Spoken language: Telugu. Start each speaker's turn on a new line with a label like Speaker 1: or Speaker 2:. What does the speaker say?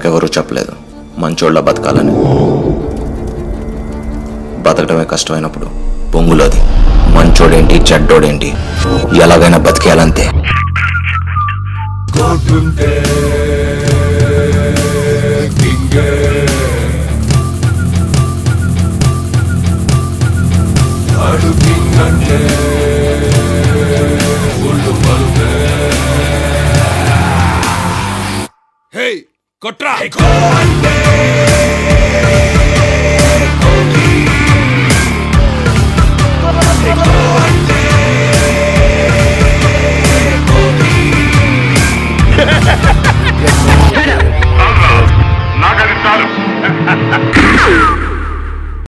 Speaker 1: నాకెవరూ చెప్పలేదు మంచోళ్ళ బతకాలని బతకడమే కష్టమైనప్పుడు పొంగులోది మంచోడేంటి చెడ్డోడేంటి ఎలాగైనా బతికేయాలంతే
Speaker 2: కోటుంటే కింగే ఆడు కింగ్ అంటే ఒళ్ళు పలుకే హే కొట్రా
Speaker 3: నాకది చాలు